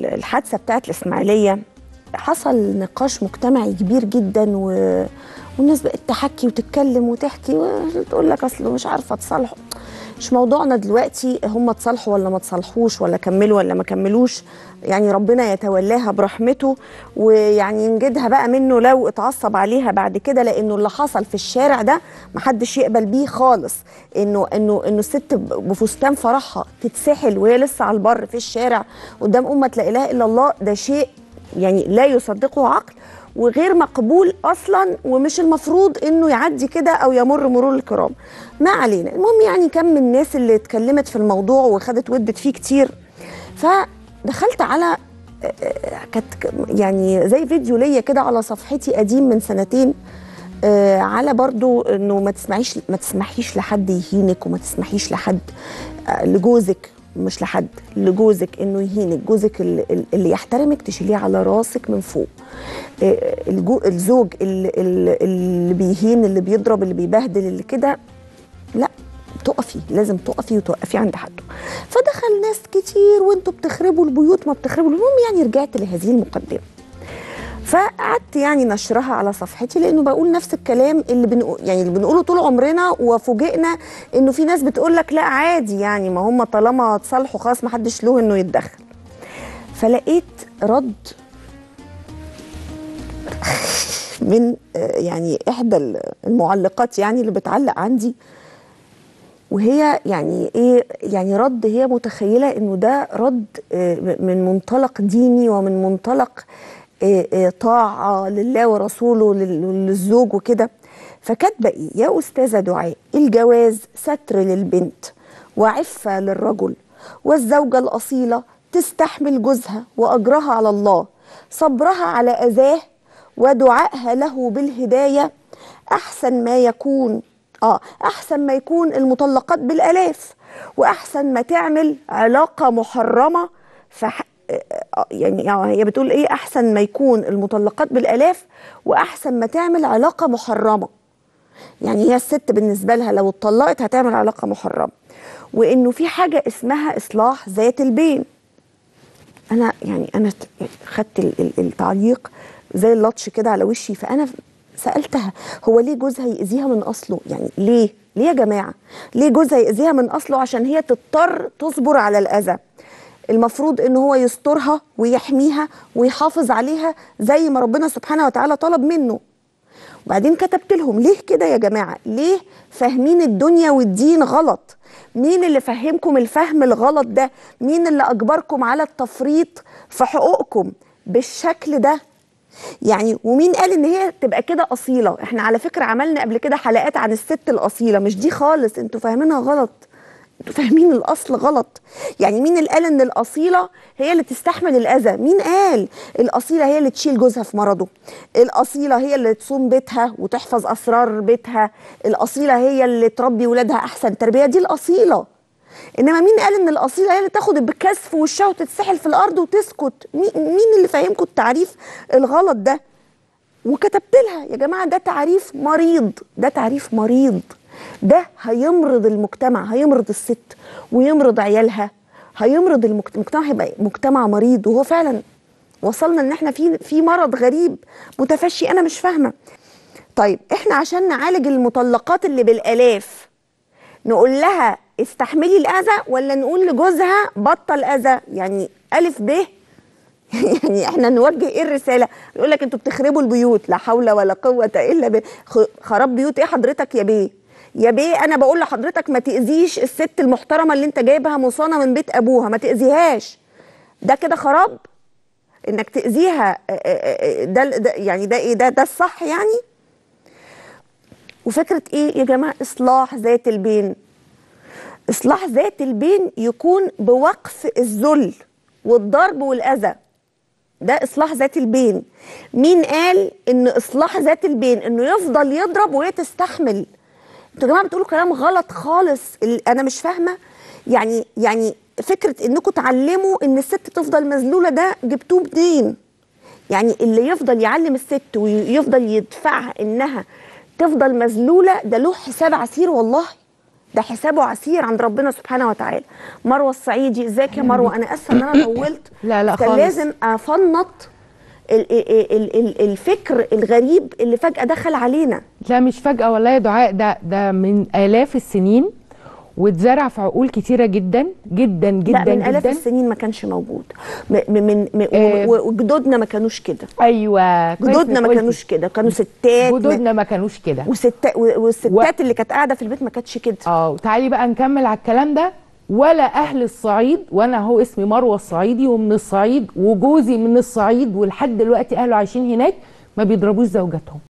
الحادثه بتاعت الاسماعيليه حصل نقاش مجتمعي كبير جدا و... والناس بقت تحكي وتتكلم وتحكي وتقول لك اصل مش عارفه تصالحوا مش موضوعنا دلوقتي هم تصالحوا ولا ما تصالحوش ولا كملوا ولا ما كملوش يعني ربنا يتولاها برحمته ويعني ينجدها بقى منه لو اتعصب عليها بعد كده لانه اللي حصل في الشارع ده محدش يقبل بيه خالص انه انه انه الست بفستان فرحها تتسحل وهي لسه على البر في الشارع قدام امه لا اله الا الله ده شيء يعني لا يصدقه عقل وغير مقبول اصلا ومش المفروض انه يعدي كده او يمر مرور الكرام ما علينا المهم يعني كم من الناس اللي اتكلمت في الموضوع وخدت ودت فيه كتير فدخلت على كانت يعني زي فيديو ليا كده على صفحتي قديم من سنتين آه على برضو انه ما تسمعيش ما تسمحيش لحد يهينك وما تسمحيش لحد آه لجوزك مش لحد لجوزك انه يهينك جوزك اللي, اللي يحترمك تشيليه على راسك من فوق الجو الزوج اللي, اللي بيهين اللي بيضرب اللي بيبهدل اللي كده لا تقفي لازم تقفي وتوقفي عند حده فدخل ناس كتير وانتوا بتخربوا البيوت ما بتخربوا المهم يعني رجعت لهذه المقدمه فقعدت يعني نشرها على صفحتي لانه بقول نفس الكلام اللي بنقول يعني اللي بنقوله طول عمرنا وفوجئنا انه في ناس بتقول لك لا عادي يعني ما هم طالما تصالحوا خلاص ما حدش له انه يتدخل فلقيت رد من يعني احدى المعلقات يعني اللي بتعلق عندي وهي يعني ايه يعني رد هي متخيله انه ده رد من منطلق ديني ومن منطلق طاعه لله ورسوله للزوج وكده فكاتبه ايه يا استاذه دعاء الجواز ستر للبنت وعفه للرجل والزوجه الاصيله تستحمل جوزها واجرها على الله صبرها على اذاه ودعائها له بالهدايه احسن ما يكون اه احسن ما يكون المطلقات بالالاف واحسن ما تعمل علاقه محرمه فح يعني هي بتقول ايه احسن ما يكون المطلقات بالالاف واحسن ما تعمل علاقه محرمه يعني هي الست بالنسبه لها لو اتطلقت هتعمل علاقه محرمه وانه في حاجه اسمها اصلاح ذات البين انا يعني انا خدت التعليق زي اللطش كده على وشي فانا سالتها هو ليه جوزها يأذيها من اصله يعني ليه ليه يا جماعه ليه جوزها يأذيها من اصله عشان هي تضطر تصبر على الاذى المفروض ان هو يسترها ويحميها ويحافظ عليها زي ما ربنا سبحانه وتعالى طلب منه وبعدين كتبت لهم ليه كده يا جماعه ليه فاهمين الدنيا والدين غلط مين اللي فهمكم الفهم الغلط ده مين اللي اجبركم على التفريط في حقوقكم بالشكل ده يعني ومين قال ان هي تبقى كده اصيله احنا على فكره عملنا قبل كده حلقات عن الست الاصيله مش دي خالص انتوا فاهمينها غلط انتوا فاهمين الاصل غلط يعني مين اللي قال ان الاصيله هي اللي تستحمل الاذى مين قال الاصيله هي اللي تشيل جوزها في مرضه الاصيله هي اللي تصوم بيتها وتحفظ اسرار بيتها الاصيله هي اللي تربي ولادها احسن تربيه دي الاصيله انما مين قال ان الاصيله هي اللي تاخد بكسف وشها وتتسحل في الارض وتسكت مين اللي فاهمكم التعريف الغلط ده وكتبت لها يا جماعه ده تعريف مريض ده تعريف مريض ده هيمرض المجتمع هيمرض الست ويمرض عيالها هيمرض المجتمع هيبقى مجتمع مريض وهو فعلا وصلنا ان احنا في في مرض غريب متفشي انا مش فاهمه طيب احنا عشان نعالج المطلقات اللي بالالاف نقول لها استحملي الاذى ولا نقول لجوزها بطل اذى يعني الف ب يعني احنا نوجه ايه الرساله يقول لك انتوا بتخربوا البيوت لا حول ولا قوه الا بالله خراب بيوت ايه حضرتك يا بيه يا بيه انا بقول لحضرتك ما تاذيش الست المحترمه اللي انت جايبها مصانه من بيت ابوها ما تاذيهاش ده كده خراب انك تاذيها ده, ده يعني ده ايه ده ده الصح يعني وفكره ايه يا جماعه اصلاح ذات البين اصلاح ذات البين يكون بوقف الذل والضرب والاذى ده اصلاح ذات البين مين قال ان اصلاح ذات البين انه يفضل يضرب وهي تستحمل انتوا يا جماعه بتقولوا كلام غلط خالص انا مش فاهمه يعني يعني فكره انكم تعلموا ان الست تفضل مذلوله ده جبتوه منين يعني اللي يفضل يعلم الست ويفضل يدفعها انها تفضل مذلوله ده له حساب عسير والله ده حسابه عسير عند ربنا سبحانه وتعالى مروه الصعيدي ازيك يا مروه انا اسفه ان انا طولت لا لا كان خالص. لازم افنط ال- ال- ال- ال- الفكر الغريب اللي فجاه دخل علينا لا مش فجأة والله يا دعاء ده ده من آلاف السنين واتزرع في عقول كتيرة جدا جدا جدا لا من الاف جدا السنين ما كانش موجود م- م- من م- آه. و- وجدودنا ما كانوش كده ايوه كويس جدودنا إنك ما قلتي. كانوش كده كانوا ستات جدودنا ما كانوش كده وستات والستات اللي كانت قاعده في البيت ما كانتش كده اه تعالي بقى نكمل على الكلام ده ولا اهل الصعيد وانا هو اسمي مروه الصعيدي ومن الصعيد وجوزي من الصعيد ولحد دلوقتي اهله عايشين هناك ما بيضربوش زوجاتهم